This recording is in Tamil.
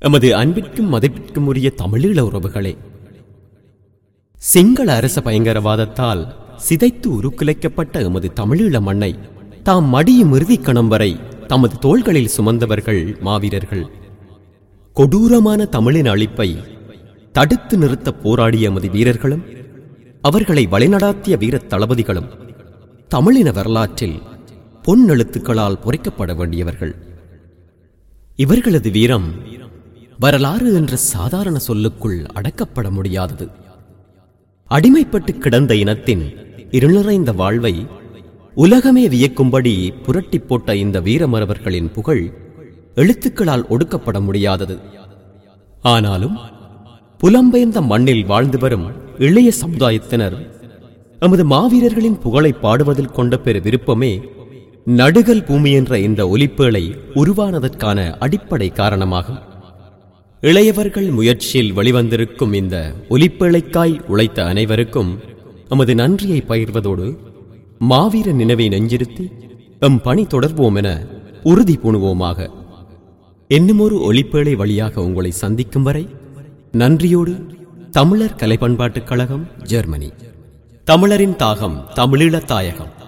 எமது அன்பிற்கும் மதிப்பிற்கும் உரிய தமிழீழ உறவுகளே சிங்கள அரச பயங்கரவாதத்தால் சிதைத்து உருக்குலைக்கப்பட்ட எமது தமிழீழ மண்ணை தாம் மடியும் இறுதிக் கணம் வரை தமது தோள்களில் சுமந்தவர்கள் மாவீரர்கள் கொடூரமான தமிழின் அழிப்பை தடுத்து நிறுத்த போராடிய எமது வீரர்களும் அவர்களை வழிநடாத்திய வீரத் தளபதிகளும் தமிழின வரலாற்றில் பொன் எழுத்துக்களால் பொறிக்கப்பட வேண்டியவர்கள் இவர்களது வீரம் வரலாறு என்ற சாதாரண சொல்லுக்குள் அடக்கப்பட முடியாதது அடிமைப்பட்டு கிடந்த இனத்தின் இருநிறைந்த வாழ்வை உலகமே வியக்கும்படி புரட்டி போட்ட இந்த வீரமரவர்களின் புகழ் எழுத்துக்களால் ஒடுக்கப்பட முடியாதது ஆனாலும் புலம்பெயர்ந்த மண்ணில் வாழ்ந்து வரும் இளைய சமுதாயத்தினர் எமது மாவீரர்களின் புகழை பாடுவதில் கொண்ட பெரு விருப்பமே நடுகல் பூமி என்ற இந்த ஒலிப்பேழை உருவானதற்கான அடிப்படை காரணமாகும் இளையவர்கள் முயற்சியில் வெளிவந்திருக்கும் இந்த ஒலிப்பேழைக்காய் உழைத்த அனைவருக்கும் எமது நன்றியை பகிர்வதோடு மாவீர நினைவை நெஞ்சிருத்தி எம் பணி தொடர்வோம் என உறுதி பூணுவோமாக என்னுமொரு ஒலிப்பேழை வழியாக உங்களை சந்திக்கும் வரை நன்றியோடு தமிழர் கலை பண்பாட்டுக் கழகம் ஜெர்மனி தமிழரின் தாகம் தமிழீழ தாயகம்